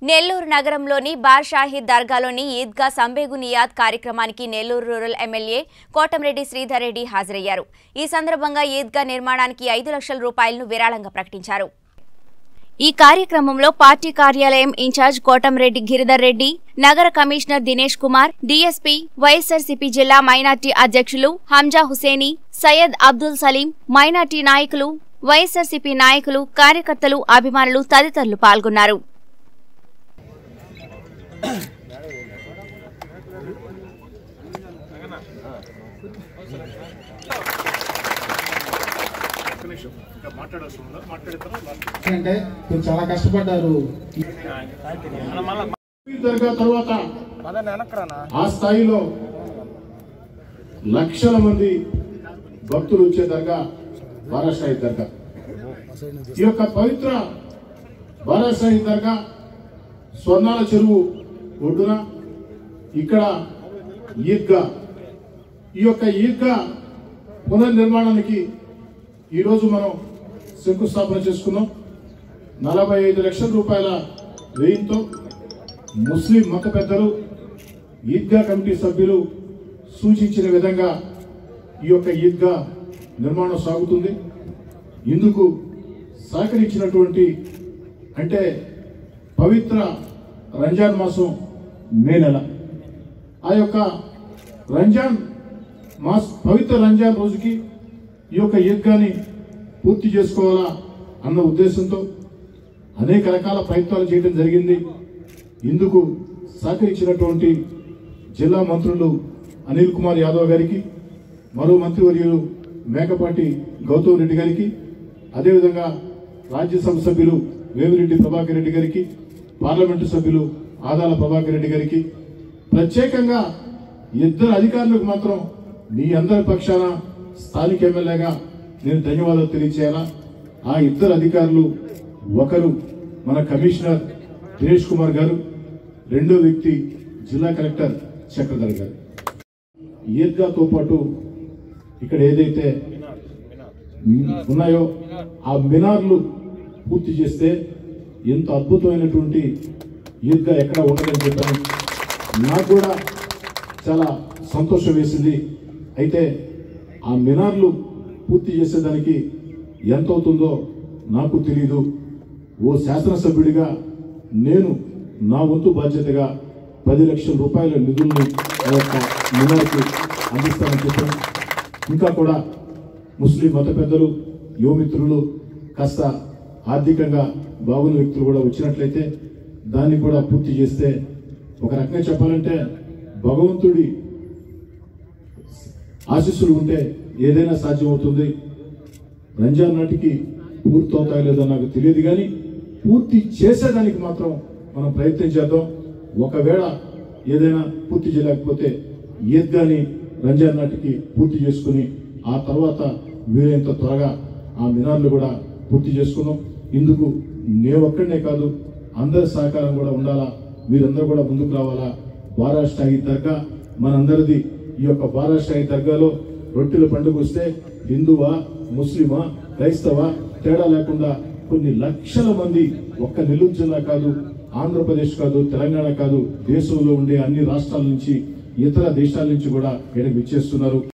నెల్లూరు నగరంలోని బార్ షాహీద్ దర్గాలోని ఈద్గా సంబేగు నియాద్ కార్యక్రమానికి నెల్లూరు రూరల్ ఎమ్మెల్యే కోటంరెడ్డి శ్రీధర్ రెడ్డి హాజరయ్యారు ఈ సందర్భంగా ఈద్గా నిర్మాణానికి ఐదు లక్షల రూపాయలను విరాళంగా ప్రకటించారు ఈ కార్యక్రమంలో పార్టీ కార్యాలయం ఇన్ఛార్జ్ కోటంరెడ్డి గిరిధర్ రెడ్డి నగర commissioner Dinesh Kumar DSP YSRCP జిల్లా మైనార్టీ అధ్యక్షులు హంజా హుసేని సయ్యద్ అబ్దుల్ సలీం మైనార్టీ నాయకులు వైఎస్ఆర్సీపీ నాయకులు కార్యకర్తలు అభిమానులు తదితరులు పాల్గొన్నారు అంటే మీరు చాలా కష్టపడ్డారు దర్గా తర్వాత ఆ స్థాయిలో లక్షల మంది భక్తులు వచ్చే దర్గా బారాషాహి దర్గా ఈ యొక్క పవిత్ర బారాషాహి దర్గా స్వర్ణాల చెరువు ఒడ్డున ఇక్కడ ఈద్గా ఈ యొక్క ఈద్గా పునర్నిర్మాణానికి ఈరోజు మనం శంకుస్థాపన చేసుకున్నాం నలభై ఐదు లక్షల రూపాయల వ్యయంతో ముస్లిం మత పెద్దలు ఈద్గా కమిటీ సభ్యులు సూచించిన విధంగా ఈ యొక్క ఈద్గా నిర్మాణం సాగుతుంది ఇందుకు సహకరించినటువంటి అంటే పవిత్ర రంజాన్ మాసం మే నెల ఆ యొక్క రంజాన్ మాస్ పవిత్ర రంజాన్ రోజుకి ఈ యొక్క ఈద్గాని పూర్తి చేసుకోవాలా అన్న ఉద్దేశంతో అనేక రకాల ప్రయత్నాలు చేయడం జరిగింది ఇందుకు సహకరించినటువంటి జిల్లా మంత్రులు అనిల్ కుమార్ యాదవ్ గారికి మరో మంత్రివర్యులు మేకపాటి గౌతమ్ రెడ్డి గారికి అదేవిధంగా రాజ్యసభ సభ్యులు వేమిరెడ్డి ప్రభాకర్ రెడ్డి గారికి పార్లమెంటు సభ్యులు ఆదాల ప్రభాకర్ రెడ్డి గారికి ప్రత్యేకంగా ఇద్దరు అధికారులకు మాత్రం మీ అందరి పక్షాన స్థానిక ఎమ్మెల్యేగా నేను ధన్యవాదాలు తెలియచేయాలా ఆ ఇద్దరు అధికారులు ఒకరు మన కమిషనర్ దినేష్ కుమార్ గారు రెండో వ్యక్తి జిల్లా కలెక్టర్ చక్రధర్ గారు ఈద్గాతో పాటు ఇక్కడ ఏదైతే ఉన్నాయో ఆ మినార్లు పూర్తి చేస్తే ఎంత అద్భుతమైనటువంటి ఈద్గా ఎక్కడ ఉండదని చెప్పాను నాకు కూడా చాలా సంతోషం వేసింది అయితే ఆ మినార్లు పూర్తి చేసేదానికి ఎంత అవుతుందో నాకు తెలియదు ఓ శాసనసభ్యుడిగా నేను నా వంతు బాధ్యతగా పది లక్షల రూపాయల నిధుల్ని ఆ యొక్క మినార్కి అందిస్తానని చెప్పాను ఇంకా కూడా ముస్లిం మత పెద్దలు యువమిత్రులు కాస్త ఆర్థికంగా బాగున్న వ్యక్తులు కూడా వచ్చినట్లయితే దాన్ని కూడా పూర్తి చేస్తే ఒక రకంగా చెప్పాలంటే భగవంతుడి ఆశీస్సులు ఉంటే ఏదైనా సాధ్యమవుతుంది రంజాన్ నాటికి పూర్తి అవుతాయో లేదో నాకు తెలియదు కానీ పూర్తి చేసేదానికి మాత్రం మనం ప్రయత్నం చేద్దాం ఒకవేళ ఏదైనా పూర్తి చేయలేకపోతే ఈద్గాని రంజాన్ నాటికి పూర్తి చేసుకుని ఆ తర్వాత వీలైనంత త్వరగా ఆ మినార్లు కూడా పూర్తి చేసుకున్నాం ఇందుకు నే ఒక్కడనే కాదు అందరి సహకారం కూడా ఉండాలా మీరందరూ కూడా ముందుకు రావాలా బారాష్టాయి దర్గా మనందరిది ఈ యొక్క బారాష్టాయి దర్గాలో రొట్టెల పండుగ వస్తే హిందువా ముస్లిమా క్రైస్తవ తేడా లేకుండా కొన్ని లక్షల మంది ఒక్క నెల్లూరు జిల్లా కాదు ఆంధ్రప్రదేశ్ కాదు తెలంగాణ కాదు దేశంలో ఉండే అన్ని రాష్ట్రాల నుంచి ఇతర దేశాల నుంచి కూడా ఇక్కడికి విచ్చేస్తున్నారు